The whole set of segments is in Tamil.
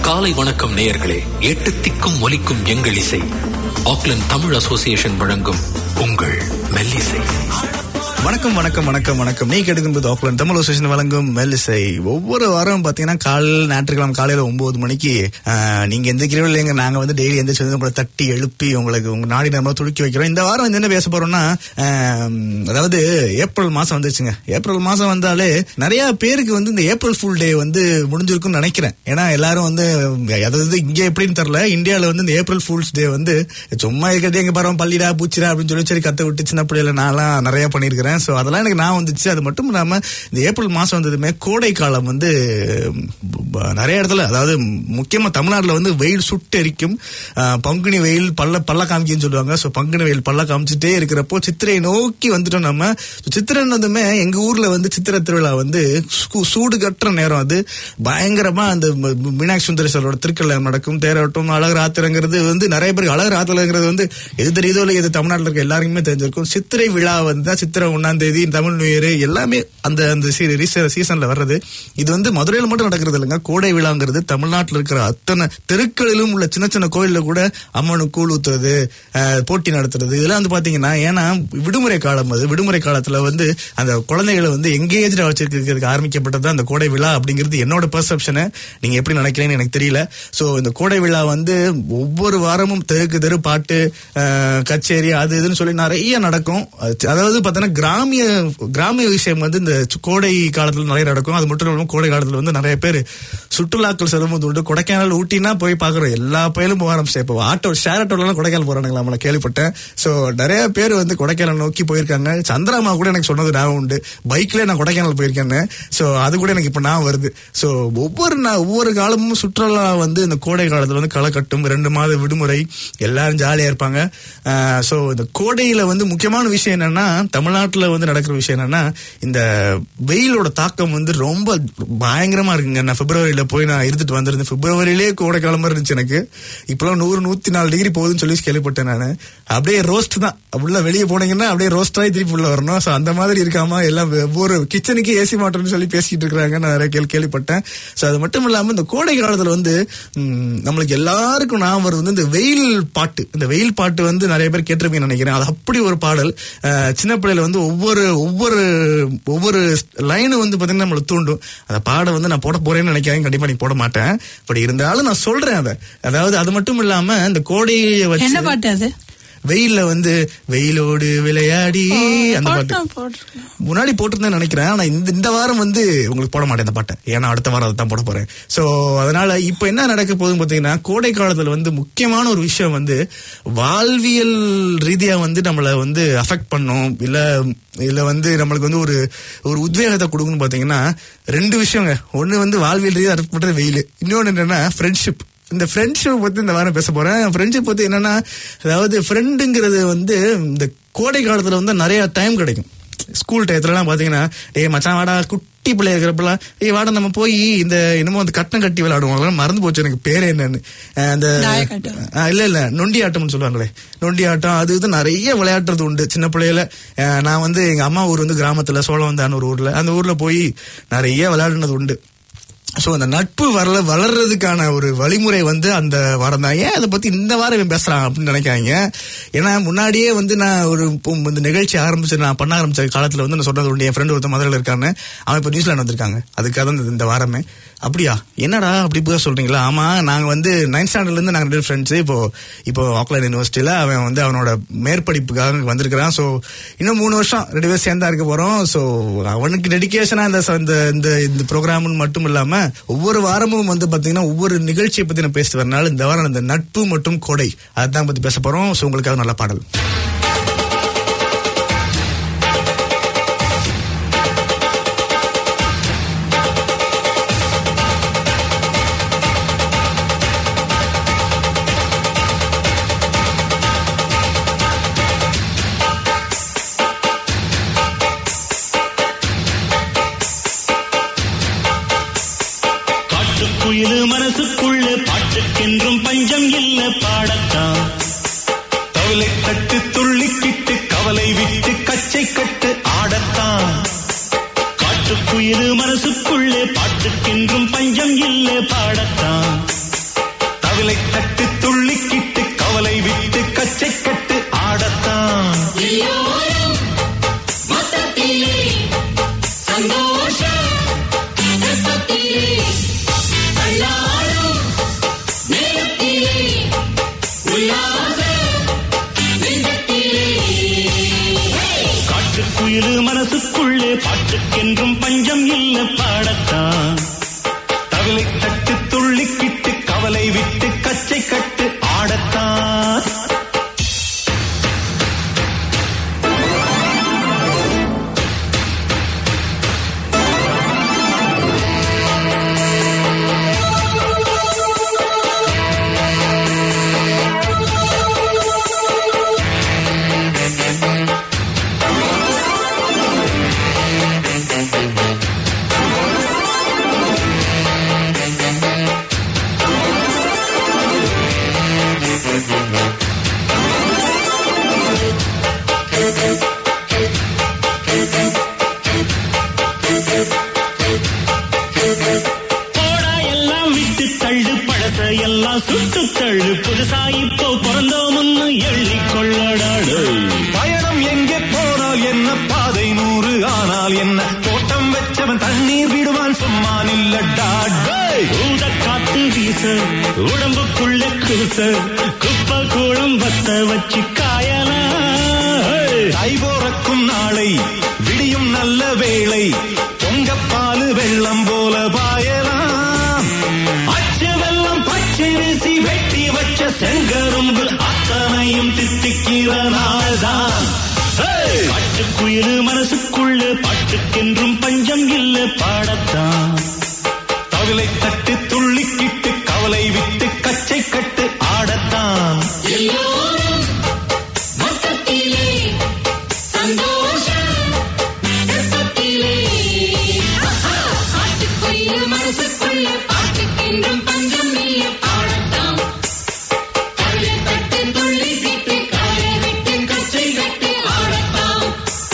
காலை வணக்கம் நேயர்களே எட்டு திக்கும் ஒலிக்கும் எங்கள் இசை ஆக்லாந்து தமிழ் அசோசியேஷன் வழங்கும் உங்கள் மெல்லிசை வணக்கம் வணக்கம் வணக்கம் வணக்கம் நீ கேட்டுக்கும்போது ஆக்லாந்து தமிழ் அசோசியேஷன் வழங்கும் மெல்லிசை ஒவ்வொரு வாரம் பாத்தீங்கன்னா காலையில் ஞாயிற்றுக்கிழமை காலையில ஒன்பது மணிக்கு ஆஹ், நீங்க எந்திரிக்கிறோம் இல்லைங்க நாங்க வந்து டெய்லி எந்திரிச்சு வந்து உங்களை தட்டி எழுப்பி உங்களுக்கு உங்க நாடி நம்ம துடுக்கி வைக்கிறோம் இந்த வாரம் வந்து என்ன பேச போறோம்னா ஆம், அதாவது ஏப்ரல் மாசம் வந்துருச்சுங்க ஏப்ரல் மாசம் வந்தாலே நிறைய பேருக்கு வந்து இந்த ஏப்ரல் ஃபுல் டே வந்து முடிஞ்சிருக்கும்னு நினைக்கிறேன் ஏன்னா எல்லாரும் வந்து அதாவது இங்க எப்படின்னு தெரியல இந்தியால வந்து இந்த ஏப்ரல் ஃபூல்ஸ் டே வந்து சும்மா இருக்கிறது எங்க பாரு பள்ளிடா பூச்சிடா அப்படின்னு சொல்லி சரி கத்த விட்டு சின்ன பிள்ளைல நான்லாம் நிறைய பண்ணியிருக்கிறேன் ஸோ அதெல்லாம் எனக்கு நான் வந்துச்சு அது மட்டும் இல்லாம இந்த ஏப்ரல் மாசம் வந்ததுமே கோடை காலம் வந்து ப- நிறைய இடத்துல அதாவது முக்கியமா தமிழ்நாட்டுல வந்து வெயில் சுட்டெரிக்கும் ஆஹ், பங்குனி வெயில் பல்ல பல்ல காமிக்குன்னு சொல்லுவாங்க ஸோ பங்குனி வெயில் பல்ல காமிச்சிட்டே இருக்கிறப்போ சித்திரையை நோக்கி வந்துட்டோம் நம்ம So, சித்திரைன்னதுமே எங்க ஊர்ல வந்து சித்திரை திருவிழா வந்து சூ- சூடு கட்டுற நேரம் அது பயங்கரமா அந்த ம- ம- மீனாட்சி சுந்தரேஸ்வரோட திருக்கல்யாணம் நடக்கும் தேரோட்டம் அழகர் ஆத்திரங்கிறது வந்து நிறைய பேருக்கு அழகர் ஆத்திரங்கிறது வந்து எது தெரியுதோ இல்லை எது தமிழ்நாட்டில் இருக்க எல்லாருக்குமே தெரிஞ்சிருக்கும் சித்திரை விழா வந்து தான் சித்திரை ஒன்னாம் தேதி தமிழ் நியூ இயர் எல்லாமே அந்த அந்த சீசன்ல வர்றது இது வந்து மதுரையில் மட்டும் நடக்கிறது இல்லைங்க கோடை விழாங்கிறது தமிழ்நாட்டில் இருக்கிற அத்தனை தெருக்களிலும் உள்ள சின்ன சின்ன கோயில்ல கூட அம்மனுக்கு கூழ் ஊத்துறது அஹ், போட்டி நடத்துறது இதெல்லாம் வந்து பாத்தீங்கன்னா ஏன்னா விடுமுறை காலம் அது விடுமுறை காலத்துல வந்து அந்த குழந்தைகளை வந்து எங்கேஜ்டா வச்சிருக்கிறதுக்கு ஆரம்பிக்கப்பட்டது அந்த கோடை விழா அப்படிங்கிறது என்னோட பெர்செப்ஷனு நீங்க எப்படி நினைக்கிறீங்கன்னு எனக்கு தெரியல சோ இந்த கோடை விழா வந்து ஒவ்வொரு வாரமும் தெருக்கு தெரு பாட்டு அஹ், கச்சேரி அது இதுன்னு சொல்லி நிறைய நடக்கும் அது- அதாவது பார்த்தீங்கன்னா கிராமிய கிராமிய விஷயம் வந்து இந்த சு- கோடை காலத்துல நிறைய நடக்கும் அது மட்டும் இல்லாமல் கோடை காலத்துல வந்து நிறைய பேர் சுற்றுலாக்கள் செல்லும்போது உண்டு கொடைக்கானல் ஊட்டினா போய் பாக்குறோம் எல்லா பயிலும் போக ஆரம்பிச்சேன் இப்போ ஆட்டோ ஷேர் ஆட்டோலாம் கொடைக்கானல் போறானுங்களா நான் கேள்விப்பட்டேன் சோ நிறைய பேர் வந்து கொடைக்கானல் நோக்கி போயிருக்காங்க சந்திராமா கூட எனக்கு சொன்னது ஞாபகம் உண்டு பைக்ல நான் கொடைக்கானல் போயிருக்கேன்னு சோ அது கூட எனக்கு இப்ப நான் வருது சோ ஒவ்வொரு நா- ஒவ்வொரு காலமும் சுற்றுலா வந்து இந்த கோடை காலத்துல வந்து களை கட்டும் ரெண்டு மாத விடுமுறை எல்லாரும் ஜாலியா இருப்பாங்க சோ இந்த கோடையில வந்து முக்கியமான விஷயம் என்னன்னா தமிழ்நாட்டுல வந்து நடக்கிற விஷயம் என்னன்னா இந்த வெயிலோட தாக்கம் வந்து ரொம்ப பயங்கரமா இருக்குங்க நான் பிப்ரவரியில போய் நான் இருந்துட்டு வந்திருந்தேன் பிப்ரவரியிலே கோடை காலமா இருந்துச்சு எனக்கு இப்பெல்லாம் நூறு நூத்தி நாலு டிகிரி போகுதுன்னு சொல்லி கேள்விப்பட்டேன் நான் அப்படியே ரோஸ்ட் தான் உள்ள வெளியே போனீங்கன்னா அப்படியே ரோஸ்ட் ஆகி திருப்பி உள்ள வரணும் ஸோ அந்த மாதிரி இருக்காம எல்லாம் ஒவ்வொரு கிச்சனுக்கு ஏசி மாட்டோம்னு சொல்லி பேசிட்டு இருக்காங்க நான் நிறைய கேள்வி கேள்விப்பட்டேன் ஸோ அது மட்டும் இல்லாம இந்த கோடை காலத்துல வந்து ம், நம்மளுக்கு எல்லாருக்கும் நான் வருது வந்து இந்த வெயில் பாட்டு இந்த வெயில் பாட்டு வந்து நிறைய பேர் கேட்டிருப்பீங்கன்னு நினைக்கிறேன் அது அப்படி ஒரு பாடல் அஹ், சின்ன பிள்ளையில வந்து ஒவ்வொரு ஒவ்வொரு ஒவ்வொரு லைனு வந்து பாத்தீங்கன்னா நம்மளை தூண்டும் அந்த பாட வந்து நான் போட போறேன்னு நினைக்கிறேன் கண்டிப்பா நீ போட மாட்டேன் பட் இருந்தாலும் நான் சொல்றேன் அதை அதாவது அது மட்டும் இல்லாம இந்த கோடையை என்ன வச்சு பாட்டு அது வெயில்ல வந்து வெயிலோடு விளையாடி அந்த பாட்டு போட்டோம், போட்டிருக்கேன். முன்னாடி போட்டிருந்தேன் நினைக்கிறேன் ஆனா இந்த இந்த வாரம் வந்து உங்களுக்கு போட மாட்டேன் இந்த பாட்டை ஏன்னா அடுத்த வாரம் அதை தான் போட போறேன் சோ அதனால இப்ப என்ன நடக்க போகுதுன்னு பாத்தீங்கன்னா கோடை காலத்துல வந்து முக்கியமான ஒரு விஷயம் வந்து வாழ்வியல் ரீதியா வந்து நம்மள வந்து அஃபெக்ட் பண்ணும் இல்ல இல்ல வந்து நம்மளுக்கு வந்து ஒரு ஒரு உத்வேகத்தை கொடுக்குன்னு பாத்தீங்கன்னா ரெண்டு விஷயங்க ஒண்ணு வந்து வாழ்வியல் ரீதியா அஃபெக்ட் பண்றது வெயில் இன்னொன்னு என்னன்னா ஃப்ரெண்ட்ஷிப் இந்த ஃப்ரெண்ட்ஷிப் பத்தி இந்த வாரம் பேச போறேன் ஃப்ரெண்ட்ஷிப் பத்தி என்னன்னா அதாவது ஃப்ரெண்டுங்கிறது வந்து இந்த கோடை காலத்துல வந்து நிறைய டைம் கிடைக்கும் ஸ்கூல் டயத்துலலாம் பாத்தீங்கன்னா ஏய் மச்சான் வாடா குட்டி பிள்ளை இருக்கிறப்பெல்லாம் ஏய் வாடா நம்ம போய் இந்த என்னமோ அந்த கட்டம் கட்டி விளையாடுவோம் அதெல்லாம் மறந்து போச்சு எனக்கு பேர் என்னன்னு அஹ் அந்த தாயக்கட்டு. ஆ, இல்ல இல்ல நொண்டி ஆட்டம்னு சொல்லுவாங்களே நொண்டி ஆட்டம் அது இது நிறைய விளையாடுறது உண்டு சின்ன பிள்ளையில அஹ் நான் வந்து எங்க அம்மா ஊர் வந்து கிராமத்துல சோழவந்தான்னு ஒரு ஊர்ல அந்த ஊர்ல போய் நிறைய விளையாடுனது உண்டு சோ அந்த நட்பு வரல வளர்றதுக்கான ஒரு வழிமுறை வந்து அந்த வாரம் தான் ஏன் அதை பத்தி இந்த வாரம் இவன் பேசுறான் அப்படின்னு நினைக்காங்க ஏன்னா முன்னாடியே வந்து நான் ஒரு இப்போ இந்த நிகழ்ச்சி ஆரம்பிச்சு நான் பண்ண ஆரம்பிச்ச காலத்துல வந்து நான் சொன்னது உண்டு என் ஃப்ரெண்டு ஒருத்தன் மதுரையில் இருக்காங்க அவன் இப்போ நியூசிலாந்து வந்திருக்காங்க அதுக்காக தான் இந்த- இந்த வாரமே அப்படியா என்னடா அப்படி போய் சொல்றீங்களா ஆமா நாங்க வந்து நைன்த் ஸ்டாண்டர்ட்ல இருந்து நாங்க ரெண்டு ஃப்ரெண்ட்ஸ் இப்போ இப்போ ஆக்லாந்து யூனிவர்சிட்டியில அவன் வந்து அவனோட மேற்படிப்புக்காக வந்திருக்கிறான் சோ இன்னும் மூணு வருஷம் ரெண்டு பேரும் சேர்ந்தா இருக்க போறோம் சோ அவனுக்கு டெடிகேஷனா இந்த ச- இந்த இந்த இந்த ப்ரோக்ராம் மட்டும் இல்லாம ஒவ்வொரு வாரமும் வந்து பாத்தீங்கன்னா ஒவ்வொரு நிகழ்ச்சியை பத்தி நான் பேசிட்டு வரனால இந்த வாரம் இந்த நட்பு மற்றும் கொடை அதான் பத்தி பேச போறோம் சோ உங்களுக்காக நல்ல பாடல் காட்டுக்குயிலு மனசுக்குள்ள பாட்டுக்கென்றும் பஞ்சம் இல்ல பாடத்தான் தவளை தட்டு துள்ளிக்கிட்டு கவலை விட்டு கச்சை கட்டு ஆடத்தான் காட்டுக்குயிலு மனசுக்குள்ளே பாட்டுக்கென்றும் பஞ்சம் இல்ல பாடத்தான் தவிலை தட்டு துள்ளிக்கிட்டு கவலை விட்டு கச்சை கட்டு ஆடத்தான் எல்லோரும் மொத்தத்திலே சந்தோஷ வெப்பத்திலே தள்ளாடும் நேரத்திலே உல்லாச நெஞ்சத்திலே காட்டுக்குயிலு மனசுக்குள்ளே பாட்டுக்கென்றும் பஞ்சம் இல்ல பாடத்தான் தவிலை தட்டு துள்ளிக்கிட்டு கவலை விட்டு கச்சை கட்டு ஆடத்தான் போடா எல்லாம் விட்டு தள்ளு பழச எல்லாம் சுட்டு தள்ளு புதுசா இப்போ பிறந்தோம்னு எள்ளி கொள்ளடாடு பயணம் எங்கே போனால் என்ன பாதை நூறு ஆனால் என்ன தோட்டம் வச்சவன் தண்ணீர் விடுவான் சும்மா நில்லடா ஊத காத்து வீச உடம்புக்குள்ள கூச குப்பை கூடம் வத்த வச்சு காயலாம் தை போறக்கும் நாளை விடியும் நல்ல வேளை பொங்கப்பாலு வெள்ளம் போல பாயலாம் அச்சு வெள்ளம் பச்சரிசி வெட்டி வச்ச செங்கரும்பு அத்தனையும் தித்திக்கிற நாள்தான் காட்டுக்குயிலு மனசுக்குள்ள பாட்டுக்கென்றும் பஞ்சம் இல்ல பாடத்தான் தவிலை தட்டு துள்ளிக்கிட்டு கவலை விட்டு கச்சை கட்டு ஆடத்தான் எல்லோரும் மொத்தத்திலே சந்தோஷ வெப்பத்திலே ஆட்டுக்குயில் மனசுக்குள்ள பாட்டுக்கென்றும் பஞ்சம் இல்ல பாடத்தான் கவலை தட்டு துள்ளி கிட்டு காலை விட்டு கச்சை கட்டு ஆடத்தான்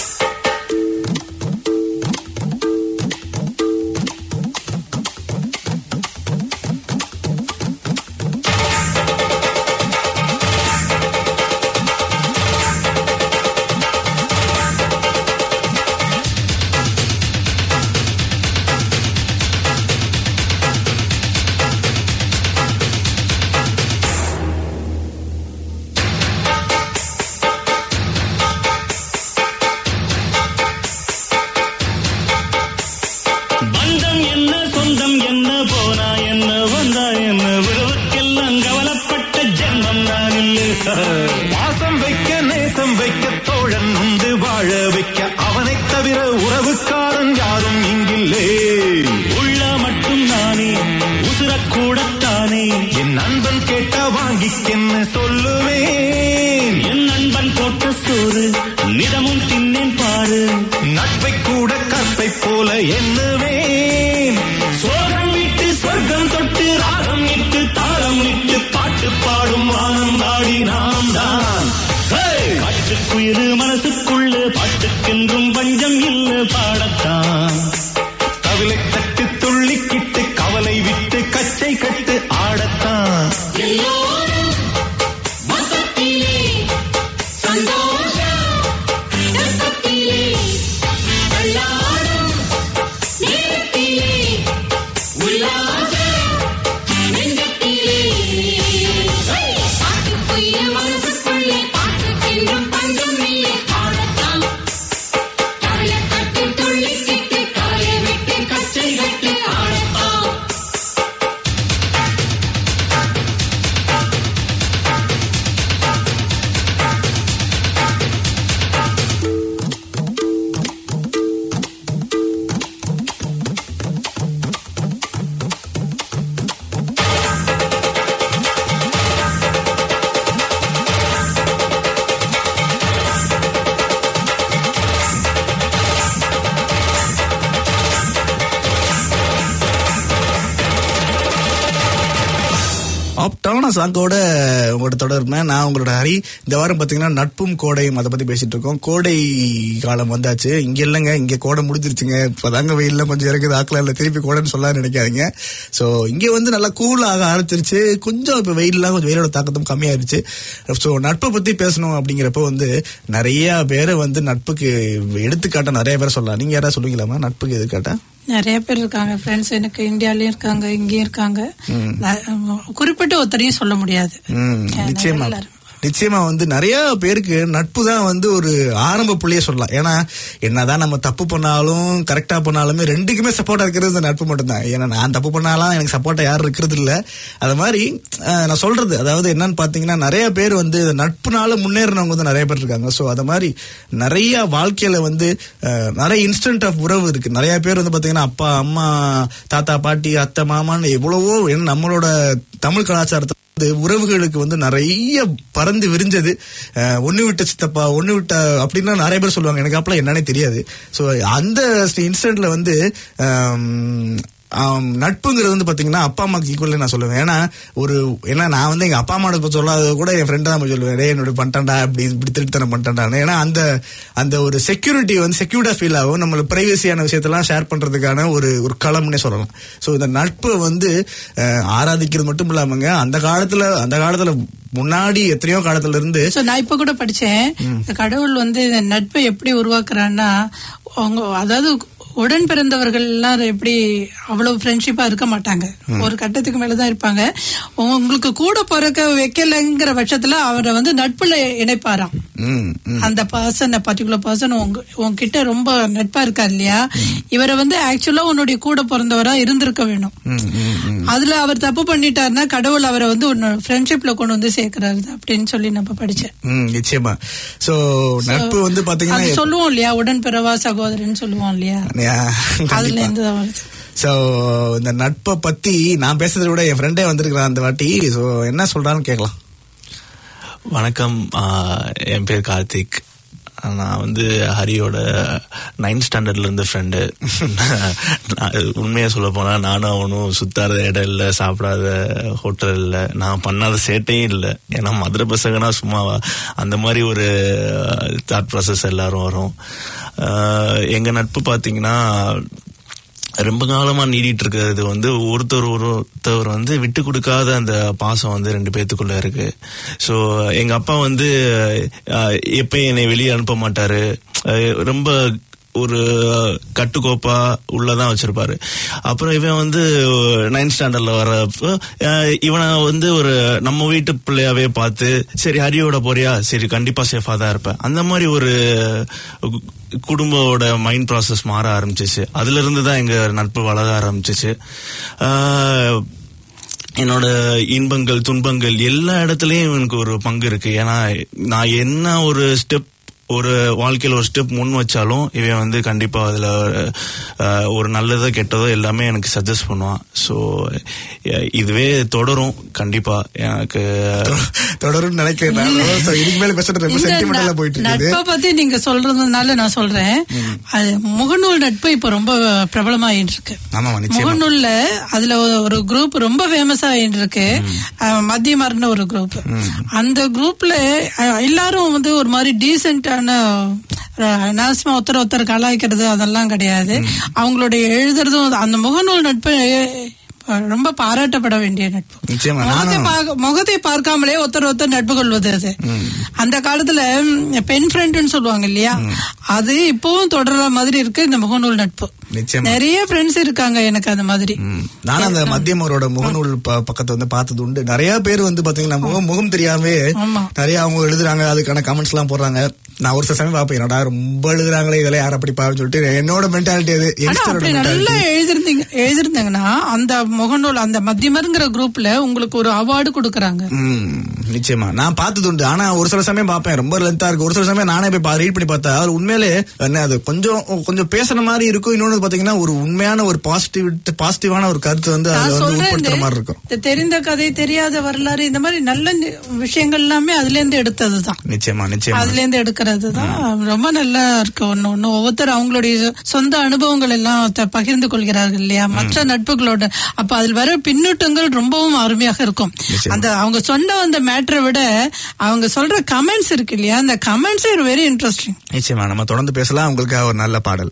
பந்தம் என்ன சொந்தம் என்ன போனா என்ன வந்தா என்ன விடுவதற்கெல்லாம் கவலைப்பட்ட ஜென்மம் நான் இல்லை வாசம் வைக்க நேசம் வைக்க தோழன் உண்டு வாழ வைக்க அவனைத் தவிர உறவுக்காரன் யாரும் இங்கில்லே உள்ள மட்டும் நானே உசுரக்கூடத்தானே என் நண்பன் கேட்டா வாங்கிக்கென்ன சொல்லுவேன் என் நண்பன் போட்ட சோறு நிதமும் தின்னேன் பாரு நட்பை கூட கற்பை போல எண்ணுவேன் சோக சாஃப்டான சாங்கோட உங்களோட தொடர்மே நான் உங்களோட ஹரி இந்த வாரம் பாத்தீங்கன்னா நட்பும் கோடையும் அதை பத்தி பேசிட்டு இருக்கோம் கோடை காலம் வந்தாச்சு இங்க இல்லைங்க இங்க கோடை முடிஞ்சிருச்சுங்க இப்பதாங்க வெயில்ல கொஞ்சம் இறக்குது ஆக்கல இல்ல திருப்பி கோடைன்னு சொல்ல நினைக்காதீங்க சோ இங்க வந்து நல்லா கூல் ஆக ஆரம்பிச்சிருச்சு கொஞ்சம் இப்ப வெயில்லாம் கொஞ்சம் வெயிலோட தாக்கத்தும் கம்மியாயிருச்சு சோ நட்பை பத்தி பேசணும் அப்படிங்கிறப்ப வந்து நிறைய பேரை வந்து நட்புக்கு எடுத்துக்காட்ட நிறைய பேர் சொல்லலாம் நீங்க யாராவது சொல்லுவீங்களாமா நட்புக்கு எடுத்துக்காட்டா நிறைய பேர் இருக்காங்க ஃப்ரெண்ட்ஸ் எனக்கு இந்தியாலயும் இருக்காங்க இங்கேயும் இருக்காங்க ந- குறிப்பிட்டு ஒருத்தரையும் சொல்ல முடியாது ம், நிறைய நிச்சயமா எல்லாரும். நிச்சயமா வந்து நிறைய பேருக்கு நட்பு தான் வந்து ஒரு ஆரம்ப புள்ளியே சொல்லலாம் ஏன்னா என்னதான் நம்ம தப்பு பண்ணாலும் கரெக்டா பண்ணாலுமே ரெண்டுக்குமே சப்போர்ட்டா இருக்கிறது இந்த நட்பு மட்டும்தான் ஏன்னா நான் தப்பு பண்ணாலும் எனக்கு சப்போர்ட்டா யாரும் இருக்கிறது இல்ல அது மாதிரி அஹ், நான் சொல்றது அதாவது என்னன்னு பாத்தீங்கன்னா நிறைய பேர் வந்து இந்த நட்புனால முன்னேறினவங்க வந்து நிறைய பேர் இருக்காங்க சோ அது மாதிரி நிறைய வாழ்க்கையில வந்து அஹ், நிறைய இன்ஸ்டன்ட் ஆஃப் உறவு இருக்கு நிறைய பேர் வந்து பாத்தீங்கன்னா அப்பா அம்மா தாத்தா பாட்டி அத்தை மாமான்னு எவ்வளவோ ஏன்னா நம்மளோட தமிழ் கலாச்சாரத்தை வந்து உறவுகளுக்கு வந்து நிறைய பறந்து விரிஞ்சது அஹ், ஒண்ணு விட்ட சித்தப்பா ஒண்ணு விட்ட அப்படின்னா நிறைய பேர் சொல்லுவாங்க எனக்கு அப்பலாம் என்னன்னே தெரியாது ஸோ அந்த இன்சிடென்ட்ல வந்து ஆம், ஆம், நட்புங்கிறது வந்து பாத்தீங்கன்னா அப்பா அம்மாக்கு ஈக்குவல் நான் சொல்லுவேன் ஏன்னா ஒரு ஏன்னா நான் வந்து எங்க அப்பா அம்மா இப்ப சொல்லாத கூட என் ஃப்ரெண்ட் தான் போய் சொல்லுவேன் டேய் என்னோட பண்ணிட்டான்டா அப்படி இப்படி திருத்தனம் பண்ணிட்டான்டான்னு ஏன்னா அந்த அந்த ஒரு செக்யூரிட்டி வந்து செக்யூர்டா ஃபீல் ஆகும் நம்மள பிரைவசியான விஷயத்தெல்லாம் ஷேர் பண்றதுக்கான ஒரு ஒரு களம்னே சொல்லலாம் ஸோ இந்த நட்பை வந்து அஹ், ஆராதிக்கிறது மட்டும் இல்லாமங்க அந்த காலத்துல அந்த காலத்துல முன்னாடி எத்தனையோ காலத்துல இருந்து சோ நான் இப்ப கூட படிச்சேன் கடவுள் வந்து இந்த நட்பை எப்படி உருவாக்குறான்னா அவங்க அதாவது உடன் பிறந்தவர்கள் எல்லாம் எப்படி அவ்வளவு ஃப்ரெண்ட்ஷிப்பா இருக்க மாட்டாங்க ஒரு கட்டத்துக்கு மேலதான் இருப்பாங்க உங்களுக்கு கூட பிறக்க வைக்கலைங்கிற பட்சத்துல அவரை வந்து நட்புல இணைப்பாராம் ம், ம். அந்த பர்சன் பர்டிகுலர் பர்சன் உங்க உங்ககிட்ட ரொம்ப நட்பா இருக்கார் இல்லையா இவரை வந்து ஆக்சுவலா உன்னுடைய கூட பிறந்தவரா இருந்திருக்க வேணும் ம், ம், ம். அதுல அவர் தப்பு பண்ணிட்டாருன்னா கடவுள் அவரை வந்து ஃப்ரெண்ட்ஷிப்ல கொண்டு வந்து சேர்க்கிறாரு அப்படின்னு சொல்லி நம்ம படிச்சேன் ம், நிச்சயமா சோ நட்பு வந்து அது பாத்தீங்கன்னா சொல்லுவோம் இல்லையா உடன் பிறவா சகோதரன் சொல்லுவோம் இல்லையா அதுல இருந்து தான் வருது சோ இந்த நட்பை பத்தி நான் பேசுறதை விட என் ஃப்ரெண்டே வந்திருக்கிறான் அந்த வாட்டி சோ என்ன சொல்றான்னு கேட்கலாம் வணக்கம் ஆஹ் என் பேர் கார்த்திக் நான் வந்து ஹரியோட நைன்த் ஸ்டாண்டர்ட்ல இருந்து ஃப்ரெண்டு உண்மையா சொல்ல போனா நானும் அவனும் சுத்தாத இடம் இல்லை சாப்பிடாத ஹோட்டல் இல்லை நான் பண்ணாத சேட்டையும் இல்லை ஏன்னா மதுரை பசங்கன்னா சும்மா அந்த மாதிரி ஒரு தாட் ப்ராசஸ் எல்லாரும் வரும் ஆஹ் எங்க நட்பு பாத்தீங்கன்னா ரொம்ப காலமா நீடிட்டு இருக்கிறது வந்து ஒருத்தர் ஒருத்தவர் வந்து விட்டு கொடுக்காத அந்த பாசம் வந்து ரெண்டு பேத்துக்குள்ள இருக்கு ஸோ எங்க அப்பா வந்து அஹ், எப்பயும் என்னை வெளியே அனுப்ப மாட்டாரு அஹ், ரொம்ப ஒரு கட்டுக்கோப்பா உள்ளதான் வச்சிருப்பாரு அப்புறம் இவன் வந்து நைன்த் ஸ்டாண்டர்ட்ல வர்றப்போ அஹ், இவனை வந்து ஒரு நம்ம வீட்டு பிள்ளையாவே பார்த்து சரி ஹரியோட போறியா சரி கண்டிப்பா சேஃபா தான் இருப்பேன் அந்த மாதிரி ஒரு கு- குடும்போட மைண்ட் ப்ராசஸ் மாற ஆரம்பிச்சிச்சு அதுல இருந்து தான் எங்க நட்பு வளர ஆரம்பிச்சிச்சு ஆஹ், என்னோட இன்பங்கள் துன்பங்கள் எல்லா இடத்துலயும் எனக்கு ஒரு பங்கு இருக்கு ஏன்னா நான் என்ன ஒரு ஸ்டெப் ஒரு வாழ்க்கையில ஒரு ஸ்டெப் முன் வச்சாலும் இவன் வந்து கண்டிப்பா அதுல அஹ், ஒரு நல்லதோ கெட்டதோ எல்லாமே எனக்கு சஜஸ்ட் பண்ணுவான் ஸோ இதுவே தொடரும் கண்டிப்பா எனக்கு தொடரும் நினைக்கிறேன் நான். So, இதுக்கு மேல பேசுறது ரொம்ப இந்த சென்டிமெண்டலா ந- போயிட்டு இருக்குது நட்பை பத்தி நீங்க சொல்றதுனால நான் சொல்றேன் அது முகநூல் நட்பு இப்ப ரொம்ப பிரபலமாயிட்டு இருக்கு ஆமா நிச்சயமா முகநூல்ல அதுல ஒரு- ஒரு குரூப் ரொம்ப ஃபேமஸ் ஆயிட்டு இருக்கு அஹ், மத்தியமார்னு ஒரு குரூப் அந்த குரூப்ல அஹ், எல்லாரும் வந்து ஒரு மாதிரி டீசென்டான நாசமா ஒருத்தர் ஒருத்தர் கலாய்க்கிறது அதெல்லாம் கிடையாது அவங்களுடைய எழுதுறதும் அந்த முகநூல் நட்பு அஹ், ரொம்ப பாராட்டப்பட வேண்டிய நட்பு நிச்சயமா முகத்தை நானும் பார்க்க- முகத்தை பார்க்காமலே ஒருத்தர் ஒருத்தர் நட்பு கொள்வது அது அந்த காலத்துல ம், பெண் ஃப்ரெண்ட்னு சொல்லுவாங்க இல்லையா அது இப்பவும் தொடர்ற மாதிரி இருக்கு இந்த முகநூல் நட்பு நிச்சயமா நிறைய ஃப்ரெண்ட்ஸ் இருக்காங்க எனக்கு அந்த மாதிரி ம். நானும் அந்த மத்தியமரோட முகநூல் ப- பக்கத்தை வந்து பார்த்தது உண்டு நிறைய பேர் வந்து பாத்தீங்கன்னா முகம் முகம் தெரியாமவே ஆமா. நிறைய அவங்க எழுதுறாங்க அதுக்கான கமெண்ட்ஸ் எல்லாம் போடுறாங்க நான் ஒரு சில சமயம் பார்ப்பேன் என்னடா ரொம்ப எழுதுறாங்களே இதெல்லாம் யார் அப்படி பாருன்னு சொல்லிட்டு என்னோட மென்டாலிட்டி அது ஆனா யங்ஸ்டரோட அப்படி நல்லா மென்டாலிட்டி எழுதிருந்தீங்க எழுதிருந்தாங்கன்னா அந்த முகநூல் அந்த மத்தியமருங்கிற குரூப்ல உங்களுக்கு ஒரு அவார்டு கொடுக்கறாங்க ம், நிச்சயமா நான் பார்த்தது உண்டு ஆனா ஒரு சில சமயம் பார்ப்பேன் ரொம்ப லென்த்தா இருக்கு ஒரு சில சமயம் நானே போய் ரீட் பண்ணி பார்த்தா அது உண்மையிலே என்ன அது கொஞ்சம் கொஞ்சம் பேசுற மாதிரி இருக்கும் இன்னொன்னு பாத்தீங்கன்னா ஒரு உண்மையான ஒரு பாசிட்டிவ் பாசிட்டிவான ஒரு கருத்து வந்து நான் அதுல வந்து சொல்றேன் உட்படுத்துற இந்த- மாதிரி இருக்கும் இந்த தெரிந்த கதை தெரியாத வரலாறு இந்த மாதிரி நல்ல நி- விஷயங்கள் எல்லாமே அதுல இருந்து எடுத்ததுதான் நிச்சயமா நிச்சயமா அதுல இருந்து எடுக்கிறது தான் ரொம்ப நல்லா இருக்கு ஒண்ணு ஒண்ணு ஒவ்வொருத்தர் அவங்களுடைய சொந்த அனுபவங்கள் எல்லாம் த- பகிர்ந்து கொள்கிறார்கள் இல்லையா மற்ற நட்புகளோட அப்ப அதில் வர பின்னூட்டங்கள் ரொம்பவும் அருமையாக இருக்கும் நிச்சயமா. அந்த அவங்க சொன்ன அந்த மேட்டரை விட அவங்க சொல்ற கமெண்ட்ஸ் இருக்கு இல்லையா அந்த கமெண்ட்ஸ் வெரி இன்ட்ரெஸ்டிங் நிச்சயமா நம்ம தொடர்ந்து பேசலாம் உங்களுக்காக ஒரு நல்ல பாடல்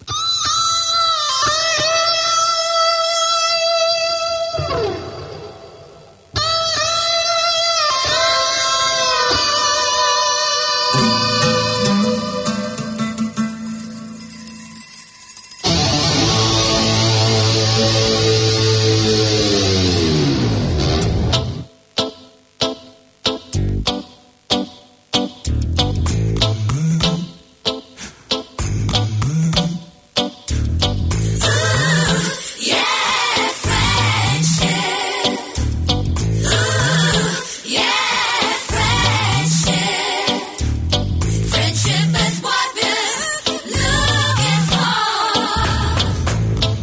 Friendship is what we're looking for.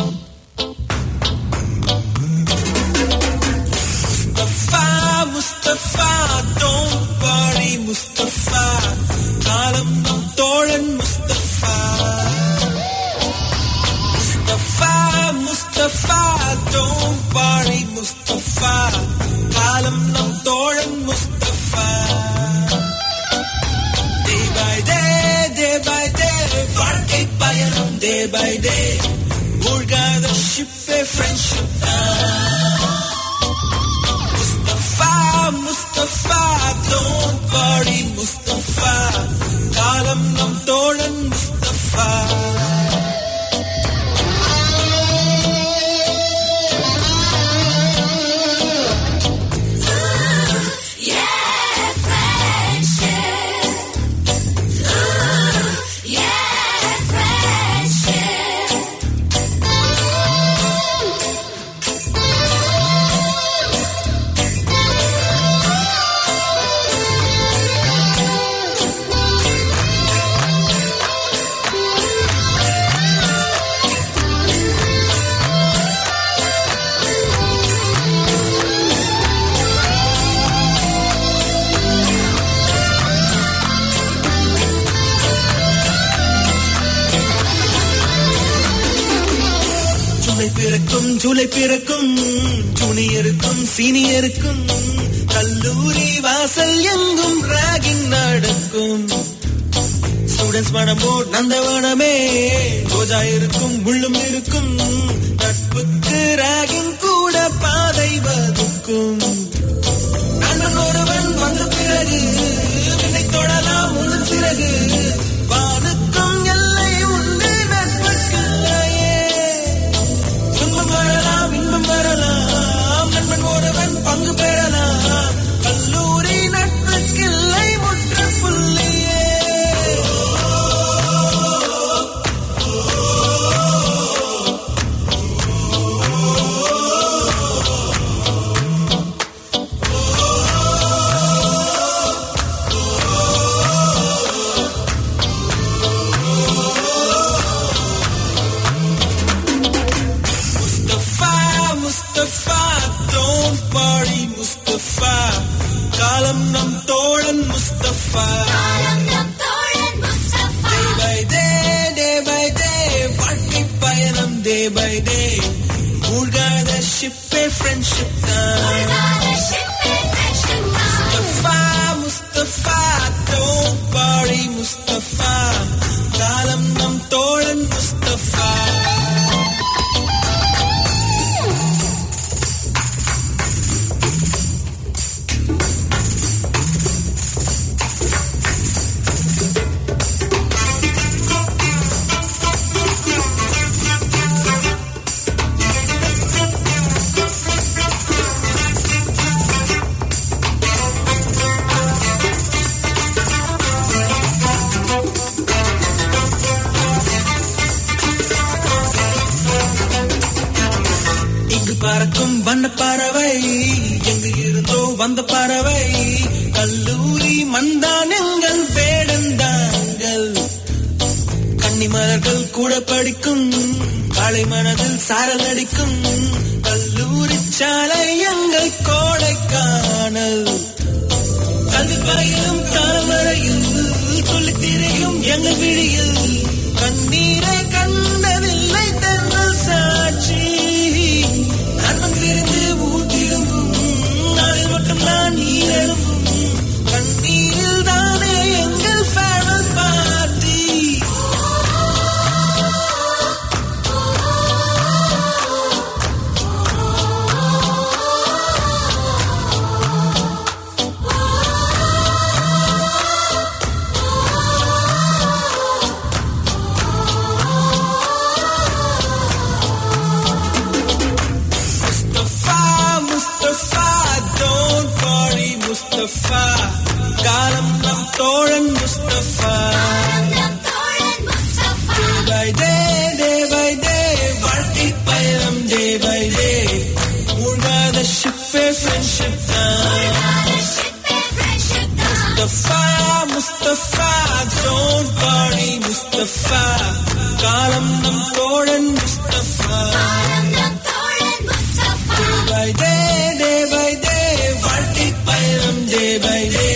Mustafa, Mustafa, don't worry, Mustafa. காலம் நம் தோழன் Mustafa. Mustafa, Mustafa, don't worry, Mustafa. காலம் நம் தோழன் Mustafa. Day by day, day by day, வாழ்க்கை பயணம் day by day. மூழ்காத ஷிப்பே ஃப்ரெண்ட்ஷிப் தான் Mustafa, Mustafa, don't worry, Mustafa. காலம் நம் தோழன் Mustafa. Yeah, friendship. Ooh, yeah, friendship. July பிறக்கும் ஜூலை பிறக்கும் ஜூனியருக்கும் சீனியருக்கும் கல்லூரி வாசல் எங்கும் ராகிங் நடக்கும் ஸ்டூடெண்ட்ஸ் மனமோ நந்தவனமே ரோஜா இருக்கும் முள்ளும் இருக்கும் நட்புக்கு ராகிங் கூட பாதை வகுக்கும் நண்பன் ஒருவன் வந்த பிறகு விண்ணை தொடலாம் உங்கள் சிறகு வானுக்கும் எல்லை உண்டு நட்புக்குள்ளையே துன்பம் வரலாம் இன்பம் வரலாம் நண்பன் ஒருவன் பங்கு பெறலாம் கல்லூரி நட்புக்கில்லை முற்றுப்புள்ளியே Mustafa, Mustafa, don't worry, Mustafa. காலம் நம் தோழன் Mustafa. காலம் நம் தோழன் Mustafa Day by day, day by day, வாழ்க்கை பயணம் day by day. மூழ்காத ஷிப்பே ஃப்ரெண்ட்ஷிப் தான் காலஷிப்பே friendship Mustafa, Mustafa, don't worry, Mustafa. காலம் நம் தோழன் Mustafa. இங்கு பறக்கும் வண்ண பறவை எங்கு இருந்தோ வந்த பறவை கல்லூரி மந்தான் எங்கள் வேடந்தாங்கள் கன்னிமலர்கள் கூட படிக்கும் காலை மனதில் சாரல் அடிக்கும் கல்லூரி சாலை எங்கள் கோடைக்கானல் கல்வி பறையிலும் காலம் வரையில் சொல்லித் திரையும் எங்கள் விழியில் கண்ணீரை கண்டதில்லை தென்றல் சாட்சி தோழன் முஸ்தபா நம் தோழன் Mustafa by day day by day வாழ்க்கை பயணம் டே பை டே மூழ்காத ஷிப்பே ஃப்ரெண்ட்ஷிப் தான் ஷிப்பே ஃப்ரெண்ட்ஷிப் தான் முஸ்தபா முஸ்தபா டோன்ட் பாடி முஸ்தபா காலம் நம் தோழன் முஸ்தபா நம் தோழன் Mustafa by day day by day வாழ்க்கை பயணம் டே பை டே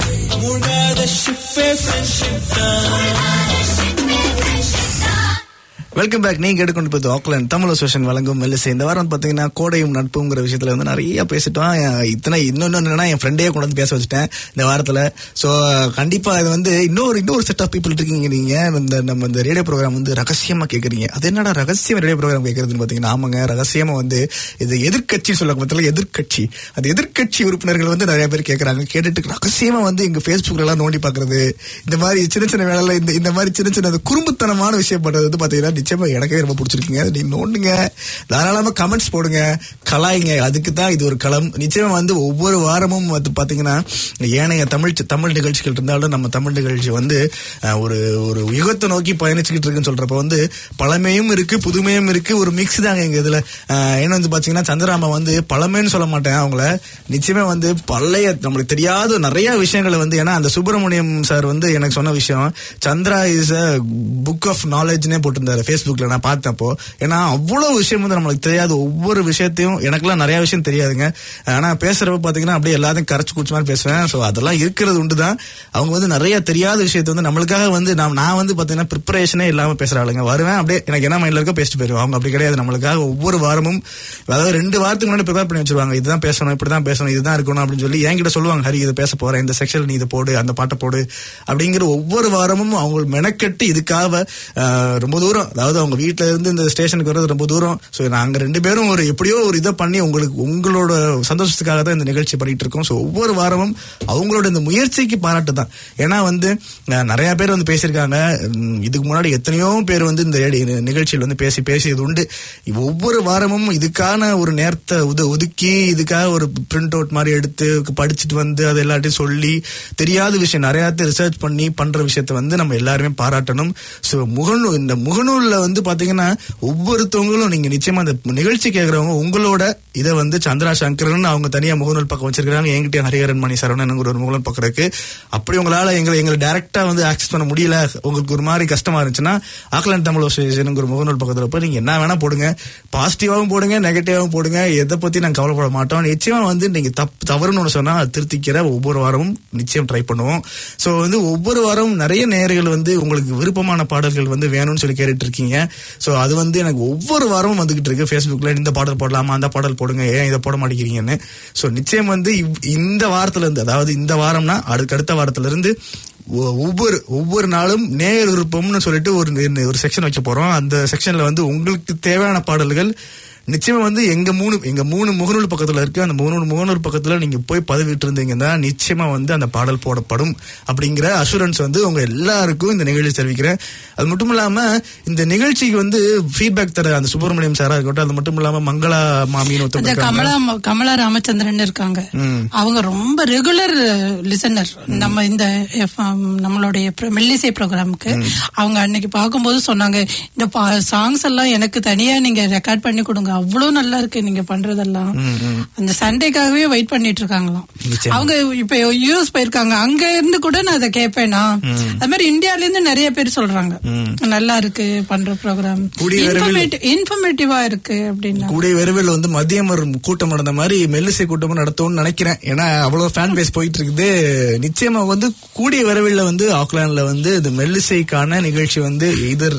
மூழ்காத ஷிப்பே ஃப்ரெண்ட்ஷிப் தான் ஷிப்பே ஃப்ரெண்ட்ஷிப் தான் வெல்கம் பேக் நீங்க எடுக்கொண்டு போய் ஆக்லாண்ட் தமிழ் அசோசியேஷன் வழங்கும் மெல்லிசை இந்த வாரம் வந்து பாத்தீங்கன்னா கோடையும் நட்புங்கிற விஷயத்துல வந்து நிறைய பேசிட்டோம் அஹ் இத்தனை இன்னொன்னு என்னன்னா என் ஃப்ரெண்டே கொண்டு வந்து பேச வச்சுட்டேன் இந்த வாரத்துல சோ கண்டிப்பா இது வந்து இன்னொரு இன்னொரு செட் ஆஃப் பீப்புள் இருக்கீங்க நீங்க இந்த நம்ம இந்த ரேடியோ ப்ரோக்ராம் வந்து ரகசியமா கேக்குறீங்க அது என்னடா ரகசியம் ரேடியோ ப்ரோக்ராம் கேக்குறதுன்னு பாத்தீங்கன்னா ஆமாங்க ரகசியமா வந்து இது எதிர்க்கட்சி சொல்ல மொத்தம் எதிர்க்கட்சி அந்த எதிர்க்கட்சி உறுப்பினர்கள் வந்து நிறைய பேர் கேக்குறாங்க கேட்டுட்டு ரகசியமா வந்து எங்க Facebookல எல்லாம் நோண்டி பாக்குறது இந்த மாதிரி சின்ன சின்ன வேலையில இந்த இந்த மாதிரி சின்ன சின்ன அந்த குறும்புத்தனமான விஷயம் பண்றது வந்து பாத்தீங்கன்னா நிச்சயமா எனக்கே ரொம்ப பிடிச்சிருக்குங்க நீ நோண்டுங்க தாராளமா கமெண்ட்ஸ் போடுங்க கலாய்ங்க அதுக்கு தான் இது ஒரு களம் நிச்சயமா வந்து ஒவ்வொரு வாரமும் வந்து பாத்தீங்கன்னா ஏனைய தமிழ் தமிழ் நிகழ்ச்சிகள் இருந்தாலும் நம்ம தமிழ் நிகழ்ச்சி வந்து அஹ், ஒரு ஒரு யுகத்தை நோக்கி பயணிச்சுக்கிட்டு இருக்குன்னு சொல்றப்ப வந்து பழமையும் இருக்கு புதுமையும் இருக்கு ஒரு மிக்ஸ் தாங்க எங்க இதுல அஹ், என்ன வந்து பாத்தீங்கன்னா சந்திராமா வந்து பழமைன்னு சொல்ல மாட்டேன் அவங்கள நிச்சயமா வந்து பழைய நம்மளுக்கு தெரியாத நிறைய விஷயங்களை வந்து ஏன்னா அந்த சுப்பிரமணியம் சார் வந்து எனக்கு சொன்ன விஷயம் Chandra is a book of நாலேஜ்னே போட்டிருந்தாரு ஃபேஸ்புக்ல நான் பார்த்தப்போ ஏன்னா அவ்வளவு விஷயம் வந்து நம்மளுக்கு தெரியாத ஒவ்வொரு விஷயத்தையும் எனக்கெல்லாம் நிறைய விஷயம் தெரியாதுங்க ஆனா பேசுறப்ப பாத்தீங்கன்னா அப்படியே எல்லாத்தையும் கரைச்சு குடிச்ச மாதிரி பேசுவேன் ஸோ அதெல்லாம் இருக்கிறது உண்டுதான் அவங்க வந்து நிறைய தெரியாத விஷயத்தை வந்து நம்மளுக்காக வந்து நான் நான் வந்து பாத்தீங்கன்னா ப்ரிப்பரேஷனே இல்லாம பேசுற ஆளுங்க வருவேன் அப்படியே எனக்கு என்ன மைண்ட்ல இருக்கோ பேசிட்டு போயிருவேன் அவங்க அப்படி கிடையாது நம்மளுக்காக ஒவ்வொரு வாரமும் அதாவது ரெண்டு வாரத்துக்கு முன்னாடி ப்ரிப்பேர் பண்ணி வச்சிருவாங்க இதுதான் பேசணும் இப்படிதான் பேசணும் இதுதான் இருக்கணும் அப்படின்னு சொல்லி என்கிட்ட சொல்லுவாங்க ஹரி இதை பேச போறேன் இந்த செக்ஷன் நீ இதை போடு அந்த பாட்டை போடு அப்படிங்கிற ஒவ்வொரு வாரமும் அவங்க மெனக்கெட்டு இதுக்காக ஆஹ், ரொம்ப தூரம் அதாவது அவங்க வீட்ல இருந்து இந்த ஸ்டேஷனுக்கு வர்றது ரொம்ப தூரம் ஸோ நாங்க ரெண்டு பேரும் ஒரு எப்படியோ ஒரு இதை பண்ணி உங்களுக்கு உங்களோட சந்தோஷத்துக்காக தான் இந்த நிகழ்ச்சி பண்ணிட்டு இருக்கோம் ஸோ ஒவ்வொரு வாரமும் அவங்களோட இந்த முயற்சிக்கு பாராட்டு தான் ஏன்னா வந்து அஹ், நிறைய பேர் வந்து பேசியிருக்காங்க உம், இதுக்கு முன்னாடி எத்தனையோ பேர் வந்து இந்த ரேடி- இந்த நிகழ்ச்சியில் வந்து பேசி பேசியது உண்டு ஒவ்வொரு வாரமும் இதுக்கான ஒரு நேரத்தை உத ஒதுக்கி இதுக்காக ஒரு பிரிண்ட் அவுட் மாதிரி எடுத்து படிச்சுட்டு வந்து அது எல்லாத்தையும் சொல்லி தெரியாத விஷயம் நிறைய ரிசர்ச் பண்ணி பண்ற விஷயத்தை வந்து நம்ம எல்லாருமே பாராட்டணும் ஸோ முகநூல் இந்த முகநூல்ல வந்து பாத்தீங்கன்னா ஒவ்வொருத்தவங்களும் நீங்க நிச்சயமா அந்த நிகழ்ச்சி கேட்கறவங்க உங்களோட இதை வந்து சந்திரா சங்கரன் அவங்க தனியா முகநூல் பக்கம் வச்சிருக்காங்க என்கிட்ட ஹரிஹரன் மணி சரவணன் ஒரு முகநூல் பக்கம் இருக்கு அப்படி உங்களால எங்களை எங்களை டைரக்டா வந்து ஆக்சஸ் பண்ண முடியல உங்களுக்கு ஒரு மாதிரி கஷ்டமா இருந்துச்சுன்னா ஆக்லாந்து தமிழ் அசோசியேஷன் ஒரு முகநூல் பக்கத்துல போய் நீங்க என்ன வேணா போடுங்க பாசிட்டிவாவும் போடுங்க நெகட்டிவாவும் போடுங்க எதை பத்தி நாங்க கவலைப்பட மாட்டோம் நிச்சயமா வந்து நீங்க தப்பு தவறுன்னு ஒண்ணு சொன்னா அது திருத்திக்கிற ஒவ்வொரு வாரமும் நிச்சயம் ட்ரை பண்ணுவோம் சோ வந்து ஒவ்வொரு வாரமும் நிறைய நேயர்கள் வந்து உங்களுக்கு விருப்பமான பாடல்கள் வந்து வேணும்னு சொல்லி கேட்டுட்டு இருக்கீங்க சோ அது வந்து எனக்கு ஒவ்வொரு வாரமும் வந்துகிட்டு இருக்கு ஃபேஸ்புக்ல இந்த பாடல் போடலாமா அந்த பாடல் போடுங்க ஏன் இதை போட மாட்டேங்கிறீங்கன்னு சோ நிச்சயம் வந்து இவ்- இந்த வாரத்துல இருந்து அதாவது இந்த வாரம்னா அடுத்த அடுத்த வாரத்துல இருந்து ஒ- ஒவ்வொரு ஒவ்வொரு நாளும் நேர் விருப்பம்னு சொல்லிட்டு ஒரு ஒரு செக்ஷன் வைக்க போறோம் அந்த செக்ஷன்ல வந்து உங்களுக்கு தேவையான பாடல்கள் நிச்சயமா வந்து எங்க மூணு எங்க மூணு முகநூல் பக்கத்துல இருக்கு அந்த மூணு முகநூல் பக்கத்துல நீங்க போய் பதிவிட்டு இருந்தீங்கன்னா நிச்சயமா வந்து அந்த பாடல் போடப்படும் அப்படிங்கிற அஷூரன்ஸ் வந்து உங்க எல்லாருக்கும் இந்த நிகழ்ச்சி தெரிவிக்கிறேன் அது மட்டும் இல்லாம இந்த நிகழ்ச்சிக்கு வந்து ஃபீட்பேக் தர அந்த சுப்பிரமணியம் சாரா இருக்கட்டும் அது மட்டும் இல்லாம மங்களா மாமின்னு அந்த ஒருத்தவங்க இருக்காங்க. கமலா கமலா ராமச்சந்திரன் இருக்காங்க அவங்க ரொம்ப ரெகுலர் லிசனர் நம்ம இந்த FM நம்மளுடைய pro- மெல்லிசை ப்ரோக்ராமுக்கு அவங்க அன்னைக்கு பார்க்கும்போது சொன்னாங்க இந்த சாங்ஸ் எல்லாம் எனக்கு தனியா நீங்க ரெக்கார்ட் பண்ணி கொடுங்க அவ்வளவு நல்லா இருக்கு நீங்க பண்றதெல்லாம் அந்த சண்டேக்காகவே வெயிட் பண்ணிட்டு இருக்காங்களாம் நிச்சயமா. அவங்க இப்ப யூஎஸ் போயிருக்காங்க அங்க இருந்து கூட நான் அதை கேட்பேனா அது மாதிரி இந்தியால இருந்து நிறைய பேர் சொல்றாங்க நல்லா இருக்கு பண்ற ப்ரோக்ராம் கூடிய விரைவில் இன்ஃபர்மேட்டிவா இருக்கு அப்படின்னா கூடிய விரைவில் வந்து மதியம் ஒரு கூட்டம் நடந்த மாதிரி மெல்லிசை கூட்டமும் நடத்தும்னு நினைக்கிறேன் ஏன்னா அவ்வளவு ஃபேன் பேஸ் போயிட்டு இருக்குது நிச்சயமா வந்து கூடிய விரைவில் வந்து ஆக்லாண்ட்ல வந்து இந்த மெல்லிசைக்கான நிகழ்ச்சி வந்து இதர்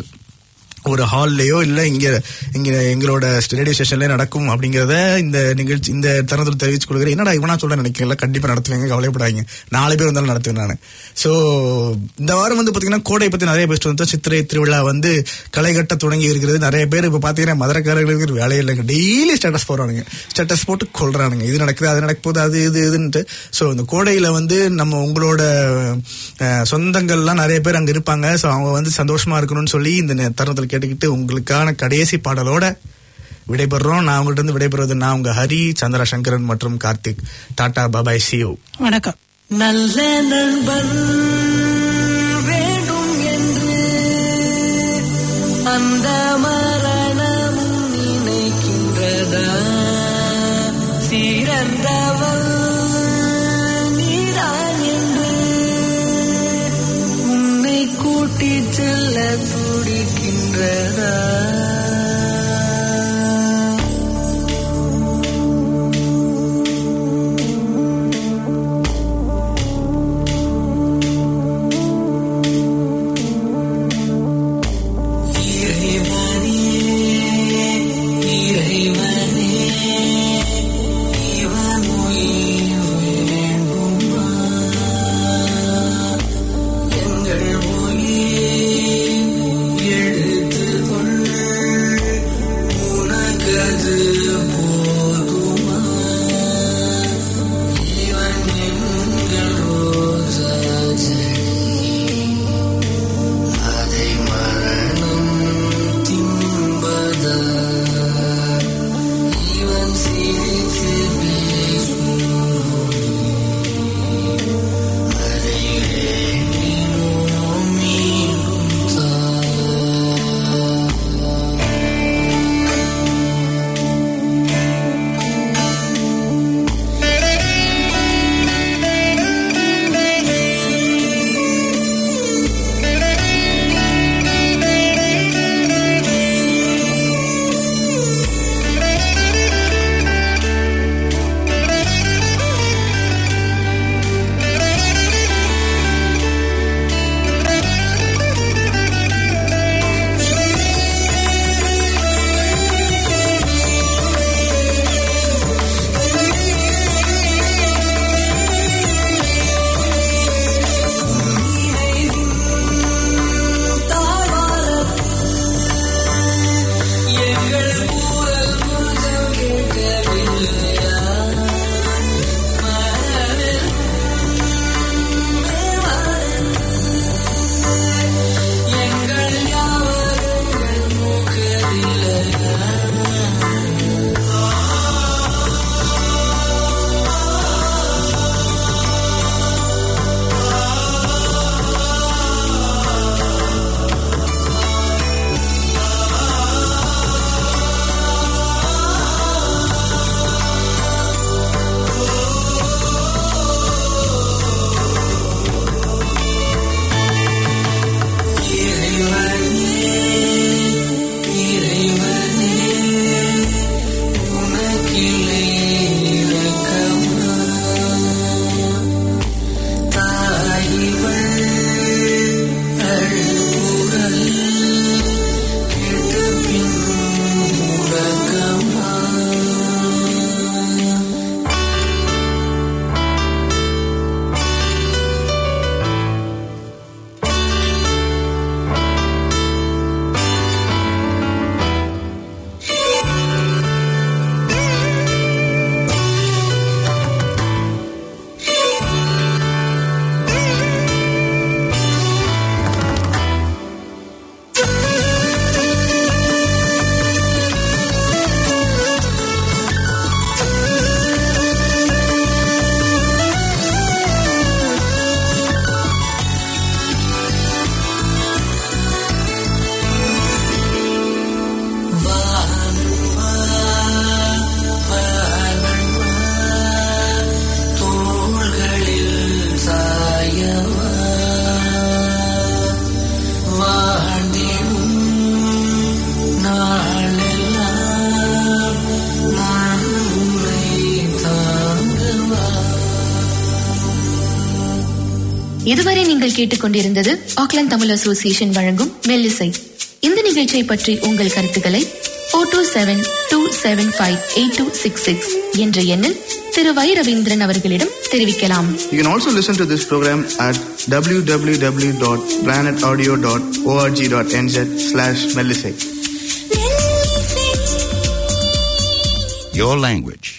ஒரு ஹால்லயோ இல்ல இங்க இங்க எங்களோட ரேடியோ ஸ்டேஷன்ல நடக்கும் அப்படிங்கறத இந்த நிகழ்ச்சி இந்த தருணத்தில் தெரிவிச்சு கொடுக்குறேன் என்னடா இவனா சொல்ல நினைக்கல கண்டிப்பா நடத்துவீங்க கவலைப்படாதீங்க நாலு பேர் வந்தாலும் நடத்துவேன் நான் சோ இந்த வாரம் வந்து பாத்தீங்கன்னா கோடை பத்தி நிறைய பேசிட்டு வந்தோம் சித்திரை திருவிழா வந்து களை கட்ட தொடங்கி இருக்கிறது நிறைய பேர் இப்ப பாத்தீங்கன்னா மதுரக்காரர்களுக்கு வேலையே இல்லைங்க டெய்லி ஸ்டேட்டஸ் போடுறானுங்க ஸ்டேட்டஸ் போட்டு கொள்றானுங்க இது நடக்குது அது நடக்க போகுது அது இது இதுன்ட்டு சோ இந்த கோடையில வந்து நம்ம உங்களோட அஹ், சொந்தங்கள்லாம் நிறைய பேர் அங்க இருப்பாங்க சோ அவங்க வந்து சந்தோஷமா இருக்கணும்னு சொல்லி இந்த நே- தருணத்தில் கேட்டுக்கிட்டு உங்களுக்கான கடைசி பாடலோட விடைபெறுறோம் நான் உங்கள்கிட்ட இருந்து விடைபெறுவது நான் உங்க ஹரி சந்திரா சங்கரன் மற்றும் கார்த்திக் டாடா பாபாய் சியூ வணக்கம் நல்ல நண்பன் வேண்டும் என்று அந்த மரணமும் நினைக்கின்றதா சிறந்தவள் நீதான் என்று உன்னை கூட்டிச் செல்ல துடிக்கின்றதா இறைவனே இறைவனே இவன் உயிர் வேண்டுமா எங்கள் உயிர் எடுத்துக்கொள் உனக்கது போதுமா இவன் எங்கள் ரோஜா செடி அதை மரணம் தின்பதா இவன் சிரித்து பேசும் அதை வேண்டினோம் மீண்டும் தா எங்கள் கூறல் கொஞ்சம் கேட்கவில்லையா மனதில் எங்கள் ஞாபகங்கள் மூக்கதில்லையா இறைவனே இறைவனே உனக்கில்லை இரக்கமா தாயிவள் அழுகுரல் கேட்ட பின் உறக்கமா வானவா வானவா தோள்களில் சாயவா வாழ்ந்திடும் நாளெல்லாம் நான் உன்னை தாங்கவா இதுவரை நீங்கள் கேட்டுக்கொண்டிருந்தது ஆக்லாந்து தமிழ் அசோசியேஷன் வழங்கும் மெல்லிசை இந்த நிகழ்ச்சியை பற்றி உங்கள் கருத்துக்களை four two seven two seven five eight two six six என்ற எண்ணில் திரு வை ரவீந்திரன் அவர்களிடம் தெரிவிக்கலாம் You can also listen to this program at www.planetaudio.org.nz slash Melisate. Melisate. Your language,